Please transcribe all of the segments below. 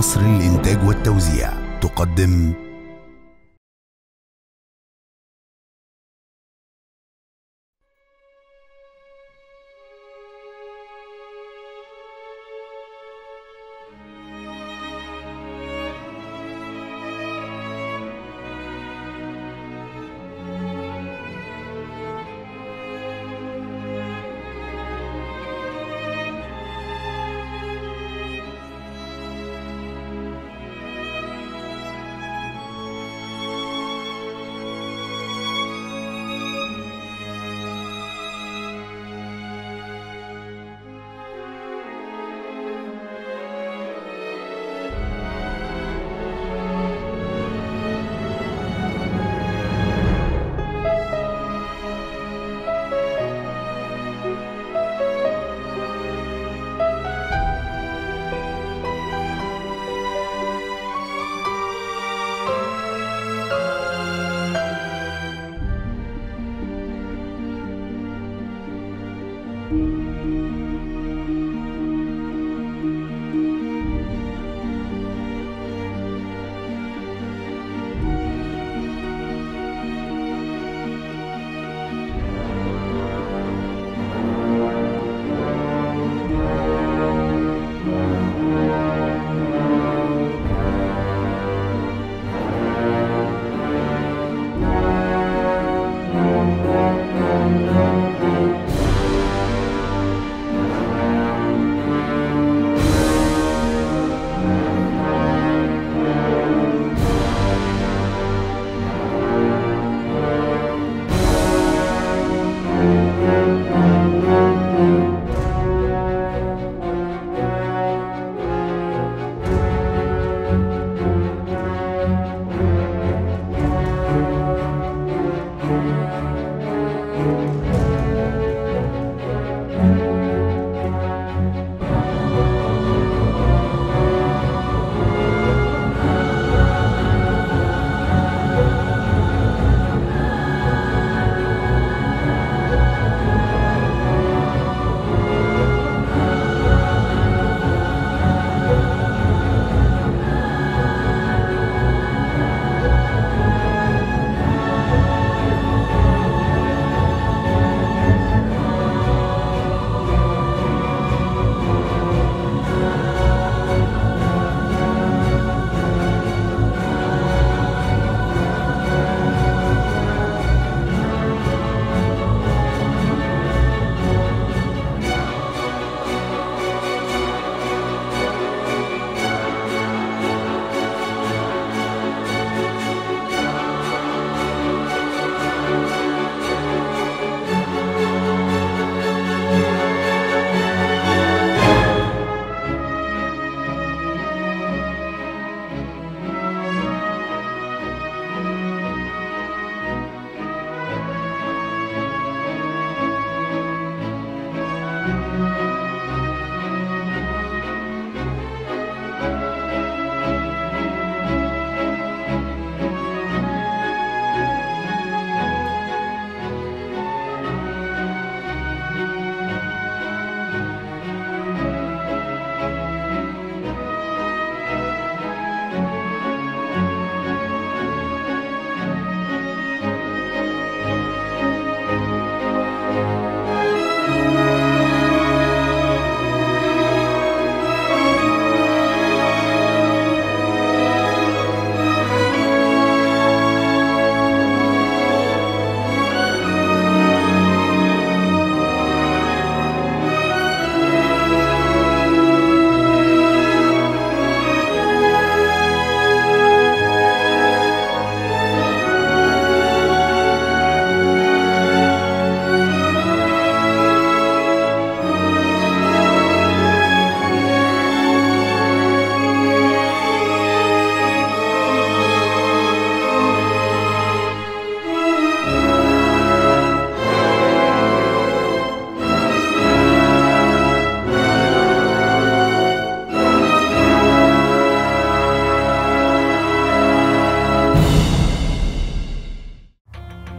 مصر للإنتاج والتوزيع تقدم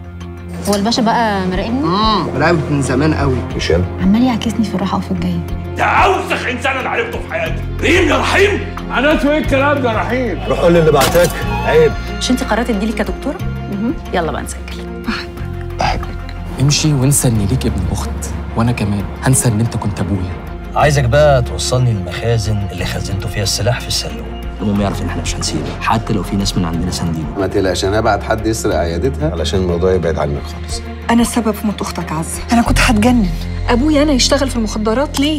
هو الباشا بقى مراقبني امم مراقبك من زمان قوي هشام عمال يعكسني في الراحه وفي الجايه ده اوسخ انسان انا عرفته في حياتي ريم يا رحيم معناته ايه الكلام ده رحيم روح قول للي بعتك عيب مش انت قررتي تجيلي كدكتوره يلا بقى نسجل امشي وانسى اني ليك ابن اخت وانا كمان هنسى ان انت كنت ابويا عايزك بقى توصلني المخازن اللي خزنته فيها السلاح في السلوم المهم يعرف ان احنا مش هنسيبه حتى لو في ناس من عندنا ساندينه ما تقلقش انا ابعت حد يسرق عيادتها علشان الموضوع يبعد عنك خالص أنا السبب في موت أختك عزة أنا كنت هتجنن أبويا أنا يشتغل في المخدرات ليه؟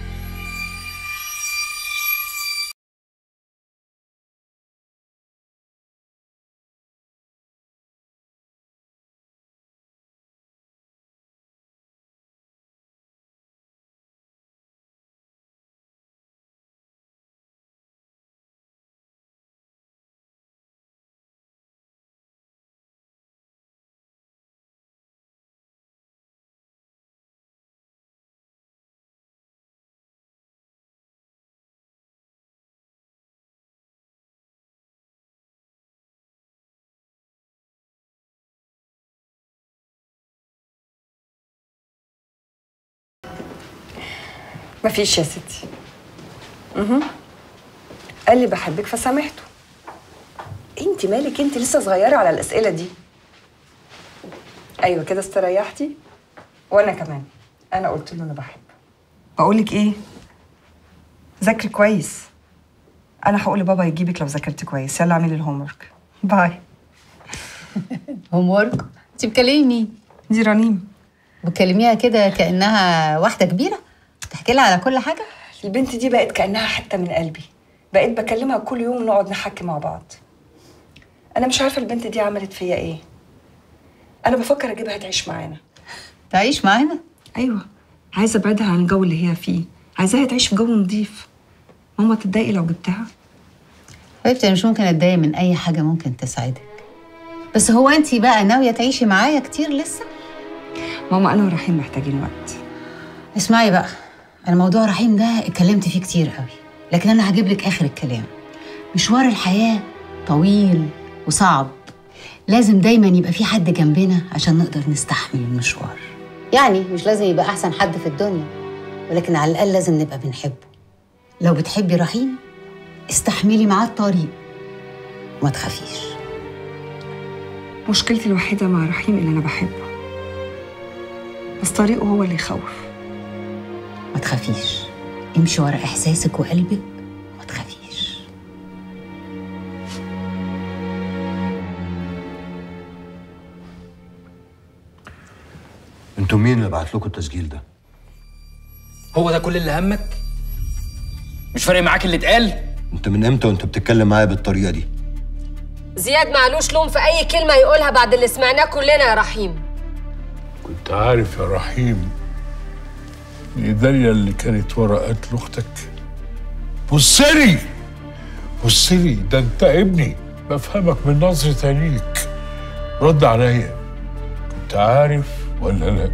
مفيش يا ستي اها قال لي بحبك فسامحته انت مالك انت لسه صغيره على الاسئله دي ايوه كده استريحتي وانا كمان انا قلت له انا بحبه بقولك ايه ذاكري كويس انا هقول لبابا يجيبك لو ذاكرتي كويس يلا اعملي الهوم ورك باي هوم ورك انت بتكلمي مين دي رنيم بتكلميها كده كانها واحده كبيره تحكي لها على كل حاجه البنت دي بقت كانها حته من قلبي بقيت بكلمها كل يوم نقعد نحكي مع بعض انا مش عارفه البنت دي عملت فيا ايه انا بفكر اجيبها تعيش معانا تعيش معانا ايوه عايزه ابعدها عن الجو اللي هي فيه عايزاها تعيش في جو نظيف ماما تتضايقي لو جبتها حبيبتي انا مش ممكن اتضايق من اي حاجه ممكن تساعدك بس هو انت بقى ناويه تعيشي معايا كتير لسه ماما انا ورحيم محتاجين وقت اسمعي بقى انا موضوع رحيم ده اتكلمت فيه كتير قوي لكن انا هجيب لك اخر الكلام مشوار الحياه طويل وصعب لازم دايما يبقى في حد جنبنا عشان نقدر نستحمل المشوار يعني مش لازم يبقى احسن حد في الدنيا ولكن على الاقل لازم نبقى بنحبه لو بتحبي رحيم استحملي معاه الطريق وما تخافيش مشكلتي الوحيده مع رحيم اللي انا بحبه بس طريقه هو اللي يخوف ما تخافيش امشي ورا احساسك وقلبك وما تخافيش انتوا مين اللي بعت لكم التسجيل ده؟ هو ده كل اللي همك مش فارق معاك اللي اتقال انت من امتى وانت بتتكلم معايا بالطريقه دي؟ زياد معلوش لوم في اي كلمه يقولها بعد اللي سمعناه كلنا يا رحيم كنت عارف يا رحيم ان داليا اللي كانت ورا قتل اختك بصلي بصلي ده انت ابني بفهمك من نظرة عينيك رد عليا كنت عارف ولا لا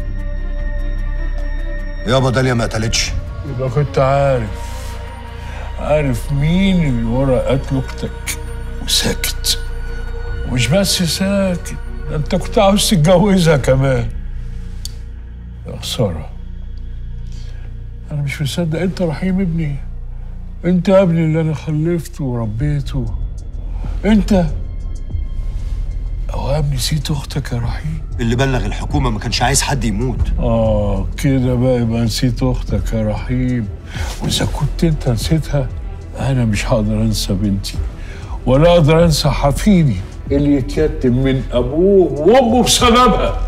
يابا داليا ما قتلتش يبقى كنت عارف عارف مين اللي ورا قتل اختك وساكت ومش بس ساكت ده انت كنت عاوز تتجوزها كمان يا خسارة أنا مش مصدق أنت رحيم ابني أنت ابني اللي أنا خلفته وربيته أنت أوام نسيت أختك يا رحيم اللي بلغ الحكومه ما كانش عايز حد يموت آه كده بقى يبقى نسيت أختك يا رحيم وإذا كنت أنت نسيتها أنا مش هقدر أنسى بنتي ولا أقدر أنسى حفيدي اللي يتيتم من أبوه وأمه بسببها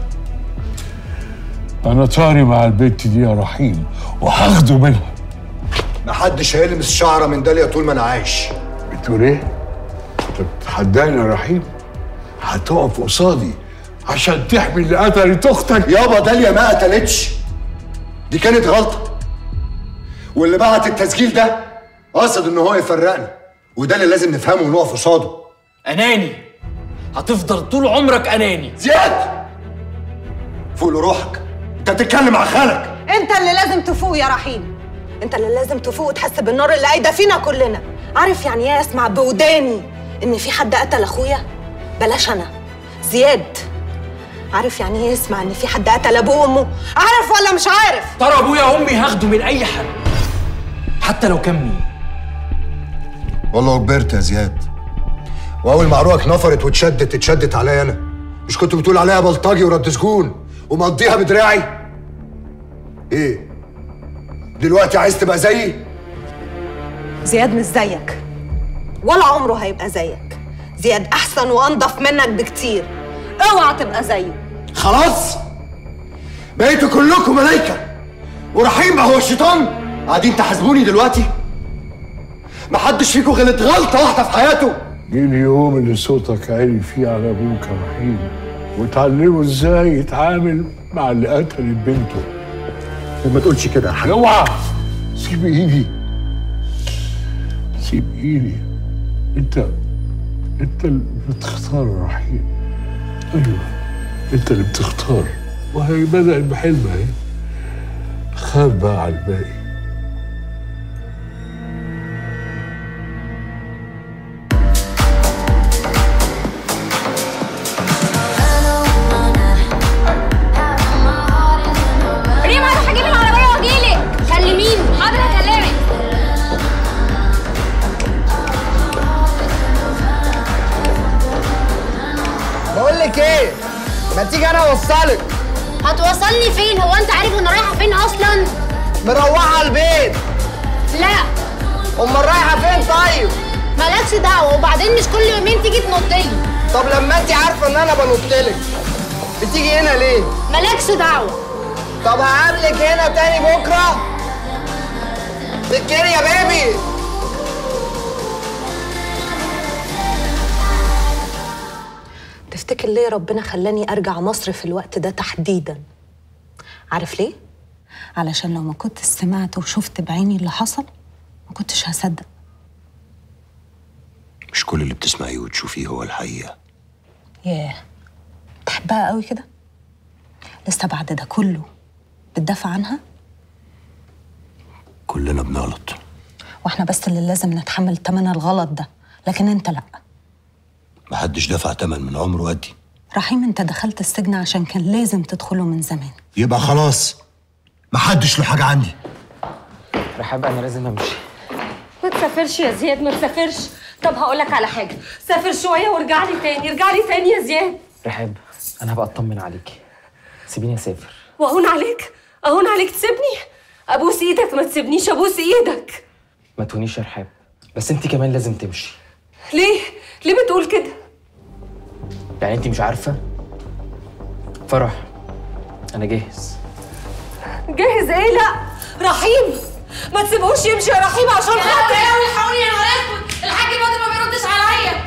أنا طاري مع البنت دي يا رحيم وهاخده منها محدش هيلمس شعره من داليا طول ما انا عايش بتقول إيه؟ أنت بتتحداني يا رحيم؟ هتقف قصادي عشان تحمي اللي قتلت أختك يابا داليا ما قتلتش دي كانت غلطه واللي بعت التسجيل ده قصد ان هو يفرقنا وده اللي لازم نفهمه ونقف قصاده اناني هتفضل طول عمرك اناني زياد فوق لروحك انت بتتكلم مع خالك انت اللي لازم تفوق يا رحيم انت اللي لازم تفوق وتحس بالنار اللي قايده فينا كلنا عارف يعني ايه اسمع بوداني ان في حد قتل اخويا بلاش انا زياد عارف يعني ايه يسمع ان في حد قتل ابوه وامه عارف ولا مش عارف ترى ابويا وامي هاخده من اي حد حتى لو كان مين والله كبرت يا زياد واول ما عروقك نفرت واتشدت اتشدت عليا انا مش كنت بتقول عليها بلطجي ورد سجون ومقضيها بدراعي ايه دلوقتي عايز تبقى زيي زياد مش زيك ولا عمره هيبقى زيك زياد احسن وانضف منك بكتير اوعى تبقى زيه خلاص بقيتوا كلكم ملايكة ورحيم بقى هو الشيطان قاعدين تحاسبوني دلوقتي محدش فيكم غلط غلطة واحدة في حياته جه اليوم اللي صوتك عالي فيه على ابوك يا رحيم وتعلمه ازاي يتعامل مع اللي قتل بنته ما تقولش كده يا حاج اوعى سيب ايدي سيب ايدي انت انت اللي بتختار يا رحيم ايوه انت اللي بتختار وهي بدأت بحلم اهي خاف بقى على الباقي ريم هروح اجيب العربيه واجيلك كلميني حاضر هكلمك بقول لك ايه ما تيجي انا اوصلك هتوصلني فين هو انت عارف انا رايحه فين اصلا مروحه البيت لا امال رايحه فين طيب مالكش دعوه وبعدين مش كل يومين تيجي تنطلي طب لما انت عارفه ان انا بنطلك بتيجي هنا ليه مالكش دعوه طب هقابلك هنا تاني بكره تذكري يا بيبي تفتكر ليه ربنا خلاني ارجع مصر في الوقت ده تحديدا عارف ليه علشان لو ما كنت سمعت وشفت بعيني اللي حصل ما كنتش هصدق مش كل اللي بتسمعيه وتشوفيه هو الحقيقة ياه تحبها قوي كده لسه بعد ده كله بتدافع عنها كلنا بنغلط واحنا بس اللي لازم نتحمل تمن الغلط ده لكن انت لا محدش دفع تمن من عمره قدي رحيم انت دخلت السجن عشان كان لازم تدخله من زمان يبقى خلاص محدش له حاجة عندي رحاب انا لازم امشي ما تسافرش يا زياد ما تسافرش طب هقول لك على حاجه سافر شويه وارجع لي تاني ارجع لي تاني يا زياد رحاب انا هبقى اطمن عليكي سيبيني اسافر واهون عليك اهون عليك تسيبني ابوس ايدك ما تسيبنيش ابوس ايدك ما تهونيش يا رحاب بس انت كمان لازم تمشي ليه ليه بتقول كده يعني انت مش عارفه فرح انا جاهز جاهز ايه لا رحيم ما تسيبوش يمشي يا رحيم عشان خاطر قوي الحقوني يا نهار اسود الحاج بدر ما بيردش عليا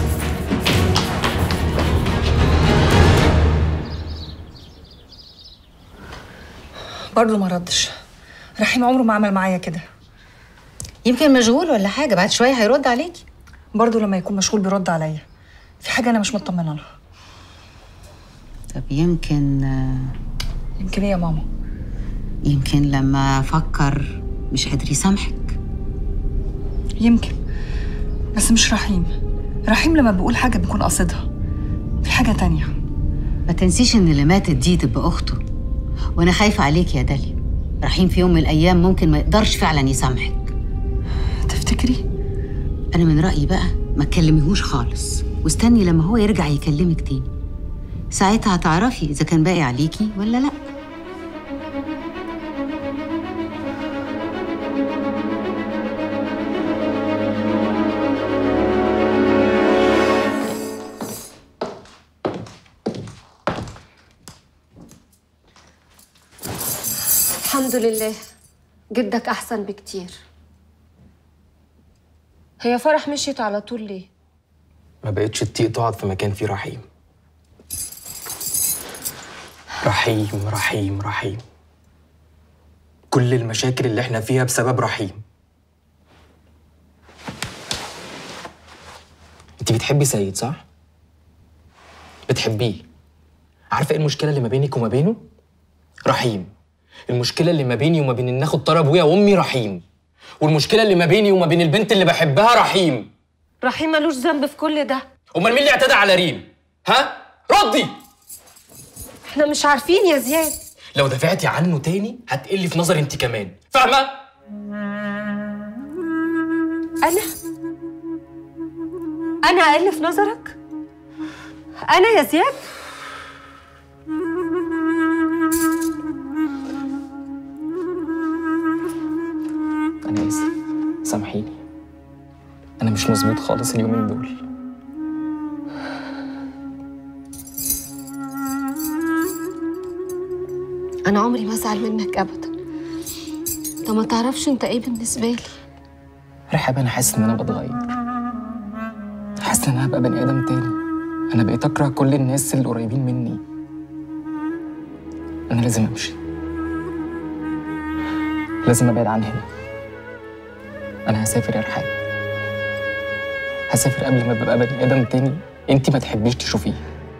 برضه ما ردش رحيم عمره ما عمل معايا كده يمكن مشغول ولا حاجه بعد شويه هيرد عليكي برضه لما يكون مشغول بيرد عليا في حاجه انا مش مطمنه لها طب يمكن يمكن ايه يا ماما يمكن لما فكر مش قادر يسامحك يمكن بس مش رحيم رحيم لما بيقول حاجه بيكون قاصدها في حاجه تانية ما تنسيش ان اللي ماتت دي تبقى اخته وانا خايفه عليك يا داليا رحيم في يوم من الايام ممكن ما يقدرش فعلا يسامحك تفتكري انا من رايي بقى ما تكلميهوش خالص واستني لما هو يرجع يكلمك تاني ساعتها هتعرفي اذا كان باقي عليكي ولا لا الحمد لله جدك احسن بكتير هي فرح مشيت على طول ليه ما بقتش تطيق تقعد في مكان فيه رحيم رحيم رحيم رحيم كل المشاكل اللي احنا فيها بسبب رحيم انت بتحبي سيد صح؟ بتحبيه عارفه ايه المشكله اللي ما بينك وما بينه؟ رحيم المشكله اللي ما بيني وما بين ان اخد طار ابويا وامي رحيم والمشكله اللي ما بيني وما بين البنت اللي بحبها رحيم رحيم ملوش ذنب في كل ده امال مين اللي اعتدى على ريم ها ردي احنا مش عارفين يا زياد لو دافعتي عنه تاني هتقلي في نظري انت كمان فاهمه انا انا اقل في نظرك انا يا زياد انا اسف سامحيني انا مش مظبوط خالص اليومين دول انا عمري ما ازعل منك ابدا انت ما تعرفش انت ايه بالنسبه لي رحاب انا حاسس ان انا بتغير حاسس ان انا هبقى بني ادم تاني انا بقيت اكره كل الناس اللي قريبين مني انا لازم امشي لازم ابعد عن هنا انا هسافر يا رحاب هسافر قبل ما ابقى بني ادم تاني انت ما تحبيش تشوفيه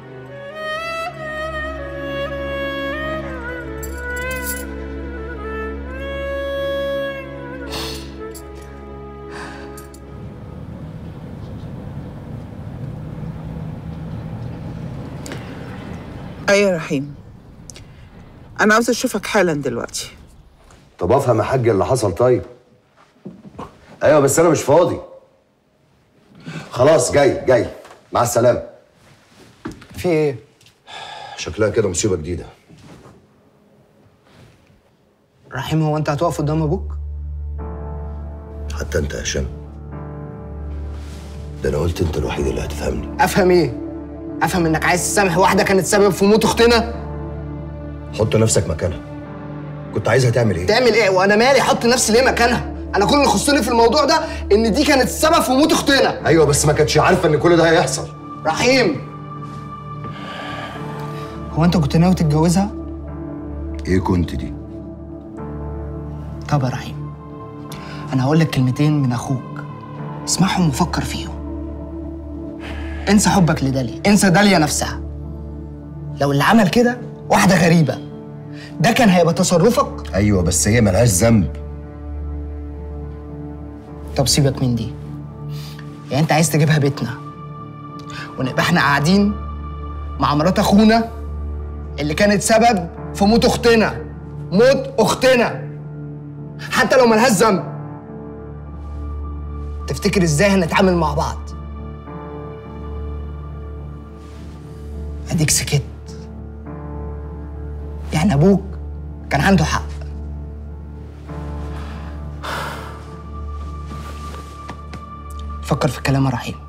ايوه يا رحيم انا عاوزه اشوفك حالا دلوقتي طب افهم يا حاج اللي حصل طيب ايوه بس انا مش فاضي خلاص جاي جاي مع السلامه في ايه شكلها كده مصيبه جديده رحيم هو انت هتقف قدام ابوك حتى انت يا هشام ده انا قلت انت الوحيد اللي هتفهمني افهم ايه افهم انك عايز تسامح واحده كانت سبب في موت اختنا حط نفسك مكانها كنت عايزها تعمل ايه تعمل ايه وانا مالي احط نفسي ليه مكانها انا كل اللي يخصني في الموضوع ده ان دي كانت السبب في موت اختنا ايوه بس ما كانتش عارفه ان كل ده هيحصل رحيم هو انت كنت ناوي تتجوزها ايه كنت دي طب يا رحيم انا هقول لك كلمتين من اخوك اسمعهم وفكر فيهم انسى حبك لداليا انسى داليا نفسها لو اللي عمل كده واحده غريبه ده كان هيبقى تصرفك ايوه بس هي ملهاش ذنب طب سيبك من دي يعني انت عايز تجيبها بيتنا ونبقى احنا قاعدين مع مرات اخونا اللي كانت سبب في موت اختنا موت اختنا حتى لو ملهاش ذنب تفتكر ازاي هنتعامل مع بعض اديك سكت يعني ابوك كان عنده حق فكر في الكلام يا رحيم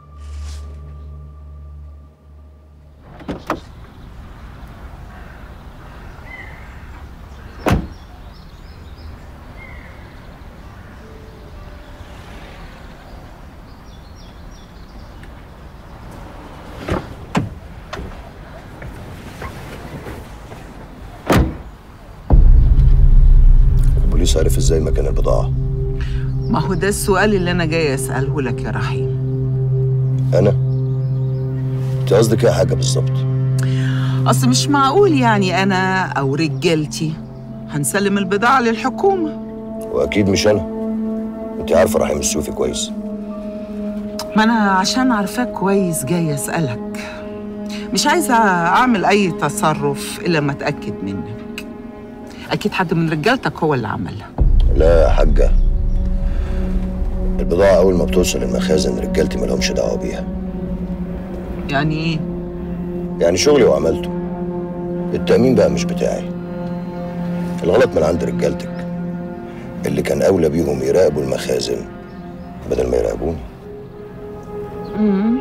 البوليس عرف ازاي مكان البضاعه ما هو ده السؤال اللي انا جاي اساله لك يا رحيم انا انت قصدك ايه يا حاجه بالظبط اصل مش معقول يعني انا او رجالتي هنسلم البضاعه للحكومه واكيد مش انا انت عارفه رحيم السوفي كويس ما انا عشان عارفاك كويس جاي اسالك مش عايزه اعمل اي تصرف الا ما اتاكد منك اكيد حد من رجالتك هو اللي عملها لا يا حاجه البضاعه اول ما بتوصل المخازن رجالتي مالهمش دعوه بيها يعني ايه يعني شغلي وعملته التأمين بقى مش بتاعي الغلط من عند رجالتك اللي كان أولى بيهم يراقبوا المخازن بدل ما يراقبوني امم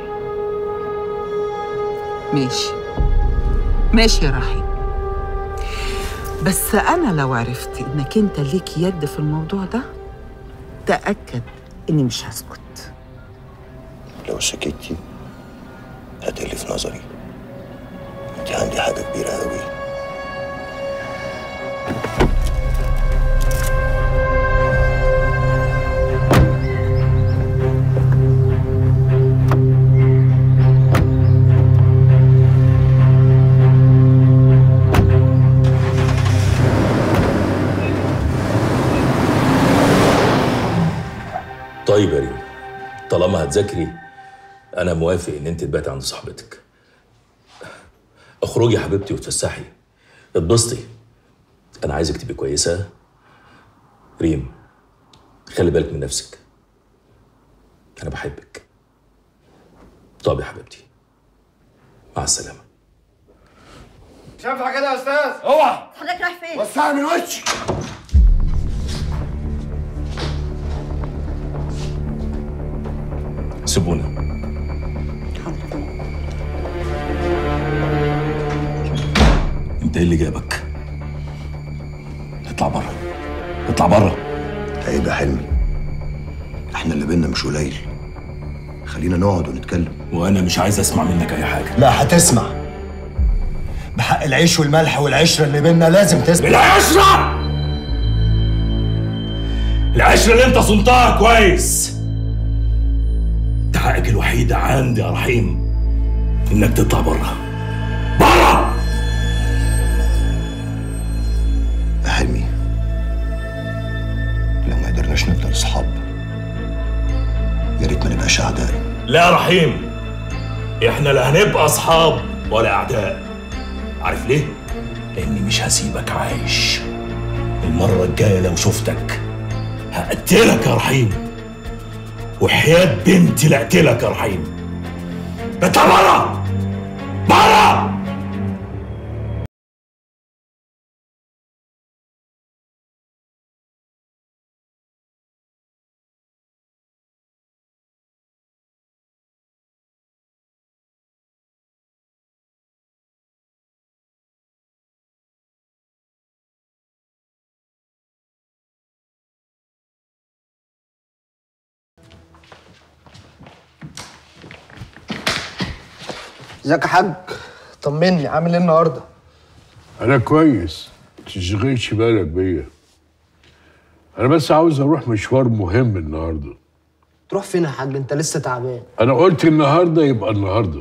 ماشي ماشي يا رحيم بس انا لو عرفت انك انت ليك يد في الموضوع ده تاكد اني مش هسكت لو سكتي هتقلي في نظري انت عندي حاجة كبيرة أوي طيب يا ريم طالما هتذاكري انا موافق ان انت تباتي عند صاحبتك اخرجي يا حبيبتي وتفسحي اتبسطي انا عايزك تبقي كويسه ريم خلي بالك من نفسك انا بحبك طب يا حبيبتي مع السلامه مش هينفع كده يا استاذ اوعى حضرتك رايح فين؟ وسعني من وشي سيبونا انت ايه اللي جابك اطلع بره اطلع بره عيب يا حلمي احنا اللي بينا مش قليل خلينا نقعد ونتكلم وانا مش عايز اسمع منك اي حاجه لا هتسمع بحق العيش والملح والعشره اللي بينا لازم تسمع العشرة العشرة اللي انت صنتها كويس انت حقك الوحيد عندي يا رحيم انك تطلع بره بره يا حلمي لو ما قدرناش نفضل اصحاب يا ريت ما نبقاش اعداء لا يا رحيم احنا لا هنبقى اصحاب ولا اعداء عارف ليه؟ لاني مش هسيبك عايش المرة الجاية لو شفتك هقتلك يا رحيم وحياة بنتي لاقتلك يا رحيم اطلع بره بره ازيك يا حاج طمني عامل ايه النهارده انا كويس تشغلش بالك بيا انا بس عاوز اروح مشوار مهم النهارده تروح فين يا حاج انت لسه تعبان انا قلت النهارده يبقى النهارده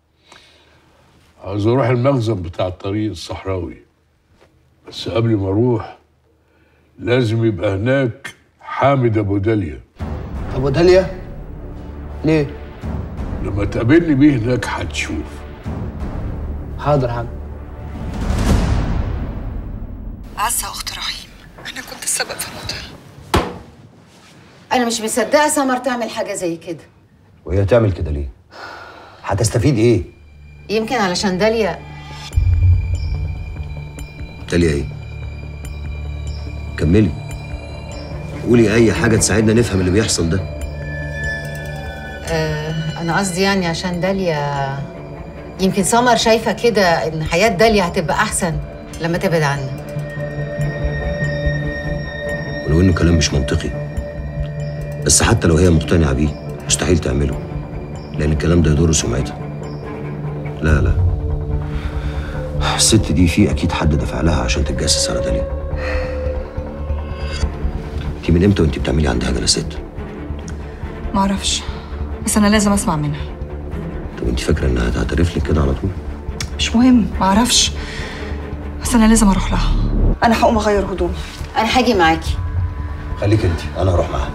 عاوز اروح المخزن بتاع الطريق الصحراوي بس قبل ما اروح لازم يبقى هناك حامد ابو داليا ابو داليا ليه لما تقابلني بيه هناك هتشوف حاضر يا حاج عزة أخت رحيم أنا كنت السبب في موتها انا مش مصدقه سمر تعمل حاجه زي كده وهي تعمل كده ليه هتستفيد ايه يمكن علشان داليا داليا ايه كملي قولي اي حاجه تساعدنا نفهم اللي بيحصل ده آه انا قصدي يعني عشان داليا يمكن سمر شايفه كده ان حياه داليا هتبقى احسن لما تبعد عنها ولو انه كلام مش منطقي بس حتى لو هي مقتنعه بيه مستحيل تعمله لان الكلام ده يضر سمعتها لا لا الست دي في اكيد حد دفع لها عشان تتجسس على داليا انت من امتى وانت بتعملي عندها جلسات معرفش بس أنا لازم أسمع منها طب انت فاكره انها هتعترف لك كده على طول مش مهم معرفش بس أنا لازم أروح لها أنا هقوم أغير هدومي انا هاجي معاكي خليك انت انا هروح معاها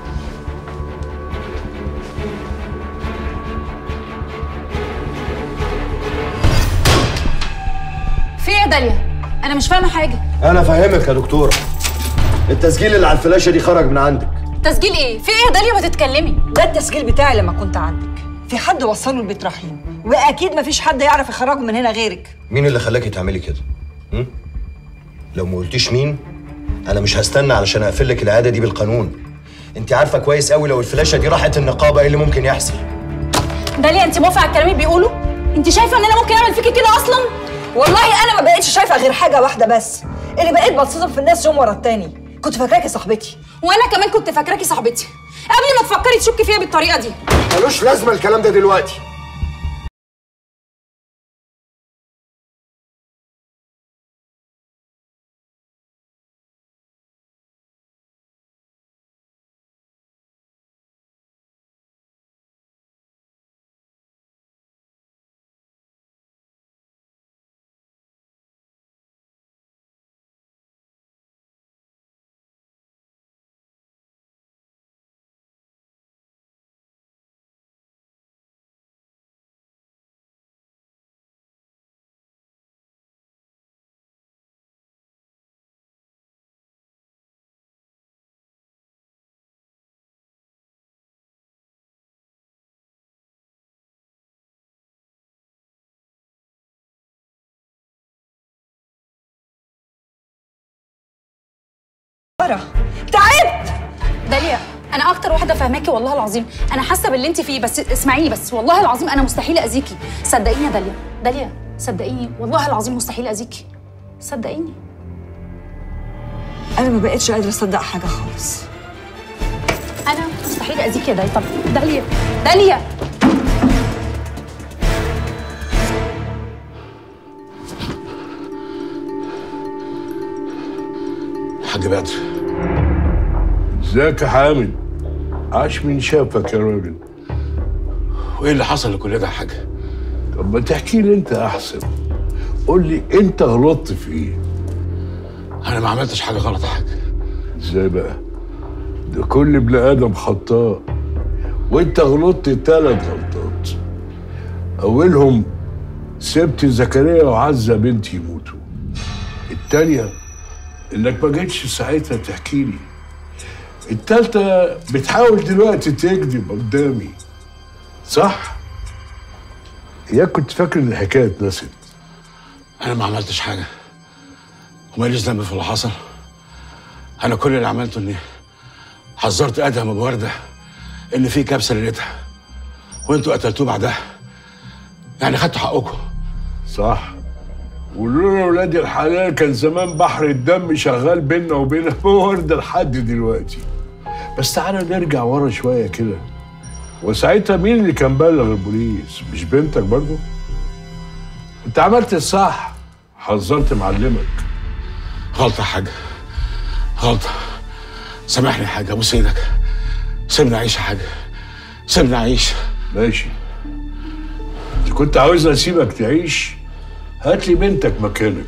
في ايه يا داليا انا مش فاهمه حاجه انا فاهمك يا دكتوره التسجيل اللي على الفلاشه دي خرج من عندك تسجيل ايه في ايه يا داليا ما تتكلمي ده التسجيل بتاعي لما كنت عندك في حد وصله لبيت رحيم وأكيد مفيش حد يعرف يخرجه من هنا غيرك مين اللي خلاكي تعملي كده م? لو ما قلتيش مين انا مش هستنى علشان اقفل لك العاده دي بالقانون انت عارفه كويس قوي لو الفلاشه دي راحت النقابه ايه اللي ممكن يحصل داليا انت موافقه على الكلام اللي بيقوله انت شايفه ان انا ممكن اعمل فيكي كده اصلا والله أنا ما بقتش شايفة غير حاجة واحدة بس اللي بقيت بتصدم في الناس يوم ورا التاني كنت فاكراكي صاحبتي وانا كمان كنت فاكراكي صاحبتي قبل ما تفكري تشكي فيا بالطريقه دي ملوش لازمه الكلام ده دلوقتي ساره تعبت داليا انا اكتر واحده فاهماكي والله العظيم انا حاسه باللي انت فيه بس اسمعيني بس والله العظيم انا مستحيل اذيكي صدقيني يا داليا داليا صدقيني والله العظيم مستحيل اذيكي صدقيني انا ما بقتش قادره اصدق حاجه خالص انا مستحيل اذيكي يا داليا طب داليا داليا حاج بدر ازيك يا حامد عاش من شافك يا راجل وايه اللي حصل لكل ده يا حاج طب ما تحكي لي انت احسن قول لي انت غلطت في ايه انا ما عملتش حاجه غلط يا حاج ازاي بقى ده كل ابن ادم خطاء وانت غلطت ثلاث غلطات اولهم سبت زكريا وعزه بنتي يموتوا التانية انك ما جيتش ساعتها تحكي لي التالتة بتحاول دلوقتي تكذب قدامي صح؟ يا كنت فاكر ان الحكايه اتنست انا ما عملتش حاجه وماليش ذنب في اللي حصل انا كل اللي عملته اني حذرت ادهم ابو ورده ان في كبسه ليلتها وانتوا قتلتوه بعدها يعني خدتوا حقكم صح ولولا ولاد الحلال كان زمان بحر الدم شغال بينا وبين ابو ورده لحد دلوقتي بس تعالى نرجع ورا شويه كده وساعتها مين اللي كان بلغ البوليس مش بنتك برضو انت عملت الصح حذرت معلمك غلطه يا حاج غلطه سامحني يا حاج ابوس ايدك سيبني اعيش يا حاج سيبني اعيش ماشي انت كنت عاوزني اسيبك تعيش هات لي بنتك مكانك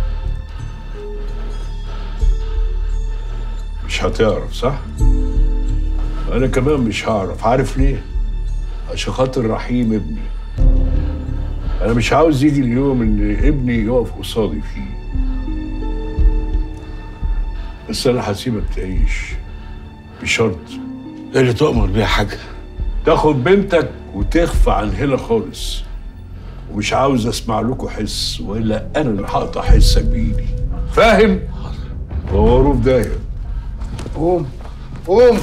مش هتعرف صح انا كمان مش هعرف عارف ليه عشان خاطر رحيم ابني انا مش عاوز يجي اليوم ان ابني يقف قصادي فيه بس انا هسيبك تعيش بشرط ايه اللي تؤمر بيه يا حاج تاخد بنتك وتخفى عن هنا خالص ومش عاوز اسمع لكم حس والا انا اللي هقطع حسك بايدي فاهم؟ دوروا في داهيه قوم قوم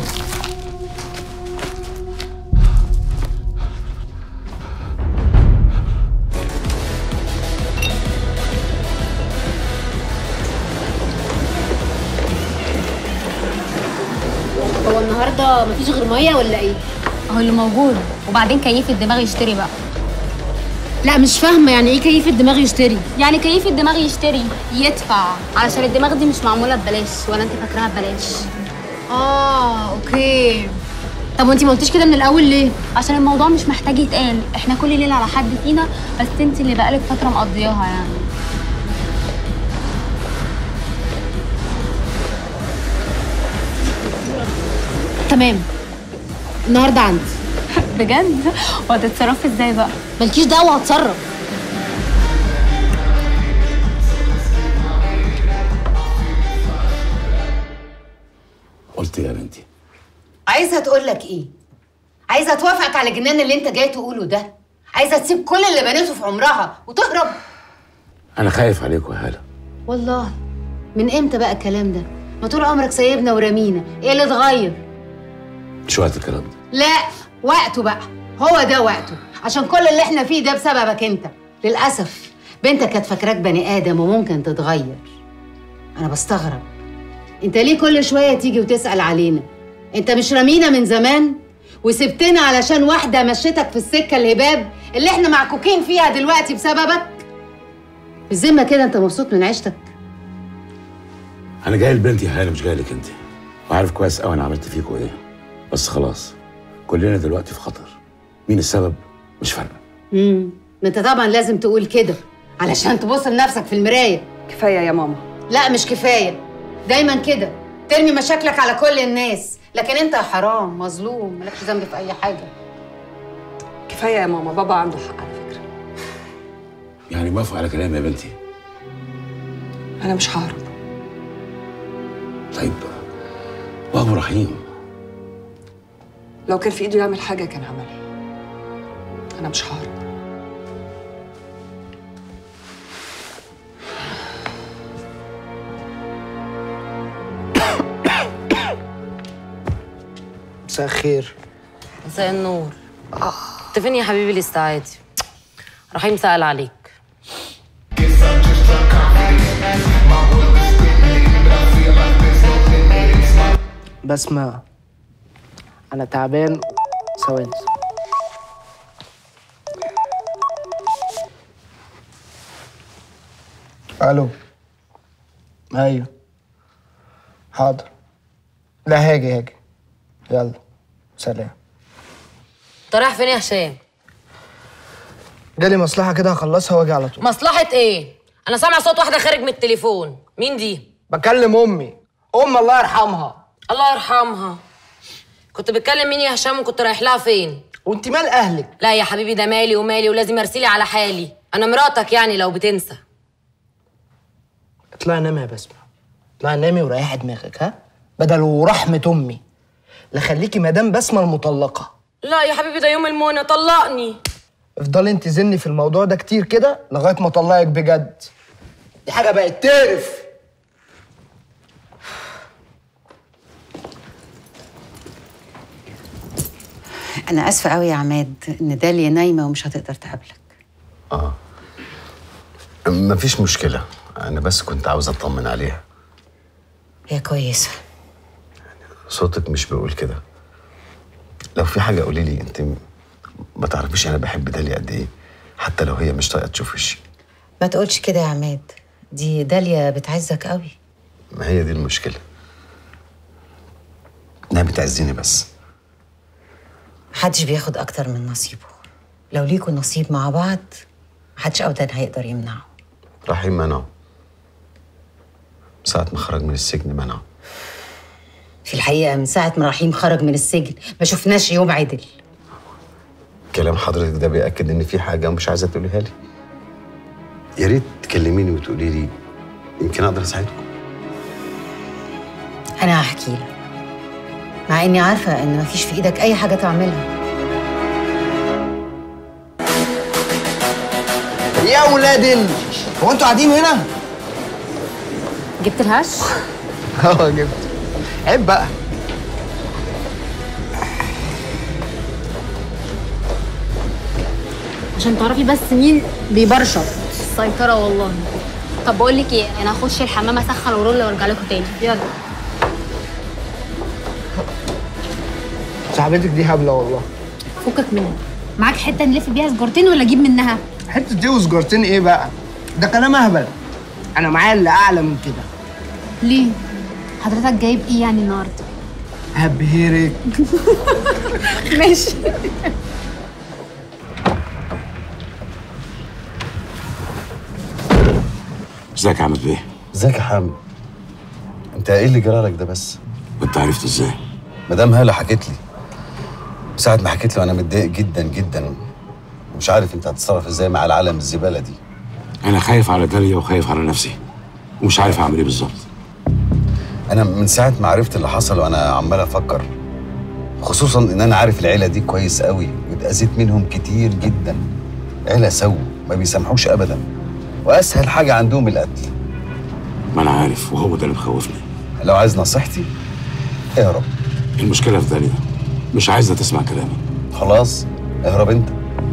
هو النهارده مفيش غير ميه ولا ايه؟ هو اللي موجود وبعدين كيف الدماغ يشتري بقى لا مش فاهمه يعني ايه كيف الدماغ يشتري يعني كيف الدماغ يشتري يدفع علشان الدماغ دي مش معموله ببلاش ولا انت فاكراها ببلاش اه اوكي طب وانت ما قلتيش كده من الاول ليه عشان الموضوع مش محتاج يتقال احنا كل ليله على حد فينا بس انت اللي بقالك فتره مقضياها يعني تمام النهارده عندي بجد وهتتصرفي ازاي بقى مالكيش دعوه هتصرف قلت يا بنتي عايزه تقول لك ايه عايزه توافقك على الجنان اللي انت جاي تقوله ده عايزه تسيب كل اللي بنيته في عمرها وتهرب انا خايف عليكم يا هاله والله من امتى بقى الكلام ده ما طول عمرك سايبنا ورمينا ايه اللي اتغير مش وقت الكلام ده لا وقته بقى هو ده وقته عشان كل اللي احنا فيه ده بسببك انت للاسف بنتك كانت فاكراك بني ادم وممكن تتغير انا بستغرب انت ليه كل شويه تيجي وتسال علينا انت مش رمينا من زمان وسبتنا علشان واحده مشيتك في السكه الهباب اللي احنا معكوكين فيها دلوقتي بسببك بالذمه كده انت مبسوط من عيشتك انا جاي لبنتي يا هاله مش جاي لك انت وعارف كويس قوي انا عملت فيكوا ايه بس خلاص كلنا دلوقتي في خطر مين السبب مش فارقه امم ما انت طبعا لازم تقول كده علشان تبص لنفسك في المرايه كفايه يا ماما لا مش كفايه دايما كده ترمي مشاكلك على كل الناس لكن انت يا حرام مظلوم مالكش ذنب في اي حاجه كفايه يا ماما بابا عنده حق على فكره يعني موافق على كلامي يا بنتي انا مش ههرب طيب وابو رحيم لو كان في ايده يعمل حاجه كان عملها انا مش ههرب مساء الخير مساء النور انت فين يا حبيبي الاستعادي رحيم سأل عليك بسمة أنا تعبان ثواني ألو أيوه حاضر لا هاجي هاجي يلا سلام انت رايح فين يا هشام جالي مصلحة كده هخلصها واجي على طول مصلحة ايه انا سامع صوت واحدة خارج من التليفون مين دي بكلم أمي أم الله يرحمها الله يرحمها كنت بتكلم مين يا هشام وكنت رايح لها فين وانت مال اهلك لا يا حبيبي ده مالي ومالي ولازم ارسلي على حالي انا مراتك يعني لو بتنسى اطلعي نامي يا بسمة اطلعي نامي وريحي دماغك ها بدل ورحمة أمي لا خليكي مدام بسمة المطلقة لا يا حبيبي ده يوم المونة طلقني افضلي انت زني في الموضوع ده كتير كده لغاية ما اطلقك بجد دي حاجة بقت تقرف انا اسفه قوي يا عماد ان داليا نايمه ومش هتقدر تقابلك اه مفيش مشكلة أنا بس كنت عاوز أطمن عليها هي كويسه صوتك مش بيقول كده لو في حاجة قولي لي أنت ما تعرفيش أنا بحب داليا قد إيه حتى لو هي مش طايقة تشوف وشي ما تقولش كده يا عماد دي داليا بتعزك قوي ما هي دي المشكلة إنها بتعزيني بس محدش بياخد اكتر من نصيبه لو ليكوا نصيب مع بعض محدش ابدا هيقدر يمنعه رحيم منعه ساعة ما خرج من السجن منعه في الحقيقه من ساعه ما رحيم خرج من السجن ما شفناش يوم عدل كلام حضرتك ده بيأكد إن في حاجة مش عايزة تقوليها لي يا ريت تكلميني وتقولي لي يمكن أقدر أساعدكم انا هحكي لك مع اني عارفه ان مفيش في ايدك اي حاجه تعملها يا ولاد ال هو انتوا قاعدين هنا؟ جبت الهش اه جبت عيب بقى عشان تعرفي بس مين بيبرشط السيطرة والله طب بقول لك ايه انا هخش الحمام اسخن ورول وارجع لكم تاني يلا صاحبتك دي هبله والله فكك منها معاك حتة نلف بيها سجارتين ولا اجيب منها حته دي وسجارتين ايه بقى؟ ده كلام اهبل انا معايا اللي اعلى من كده ليه حضرتك جايب ايه يعني النهارده هبهرك ماشي ازيك يا عماد بيه ازيك يا حامد انت ايه اللي جرالك ده بس وانت عرفت ازاي مدام هاله حكت لي ساعة ما حكيت له انا متضايق جدا جدا مش عارف انت هتتصرف ازاي مع العالم الزبالة دي انا خايف على داليا وخايف على نفسي ومش عارف اعمل ايه بالظبط انا من ساعة ما عرفت اللي حصل وانا عمال افكر خصوصا ان انا عارف العيلة دي كويس قوي واتأذيت منهم كتير جدا عيلة سو ما بيسامحوش ابدا واسهل حاجة عندهم القتل ما انا عارف وهو ده اللي مخوفني لو عايز نصيحتي اهرب المشكله في داليا مش عايزه تسمع كلامي خلاص اهرب انت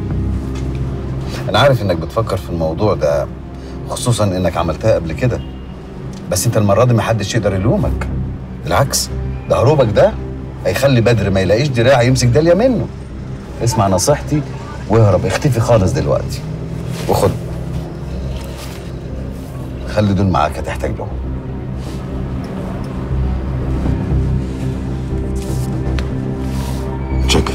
انا عارف انك بتفكر في الموضوع ده خصوصا انك عملتها قبل كده بس انت المره دي محدش يقدر يلومك بالعكس ده هروبك ده هيخلي بدر ما يلاقيش دراع يمسك داليا منه اسمع نصيحتي واهرب اختفي خالص دلوقتي وخد خلي دول معاك هتحتاج لهم شكر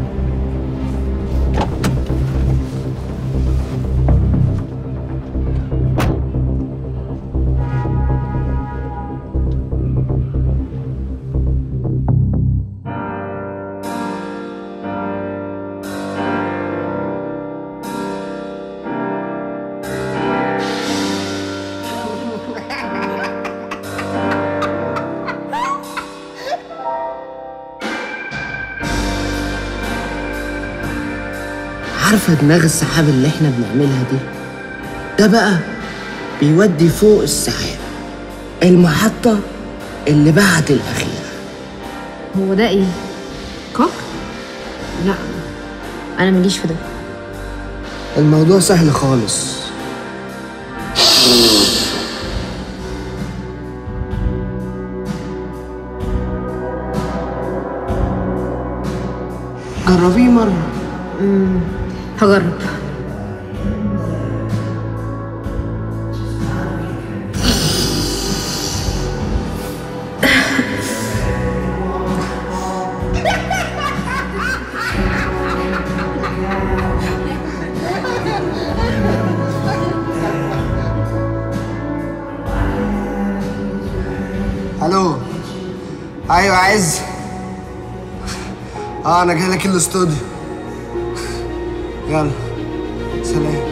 عارفه دماغ السحاب اللي احنا بنعملها دي ده بقى بيودي فوق السحاب المحطه اللي بعد الاخيره هو ده ايه اشتقاق لا انا ماليش في ده الموضوع سهل خالص جربيه مرة مم، هجرب الو ايوه عز اه انا جاي لك الاستوديو يلا سلام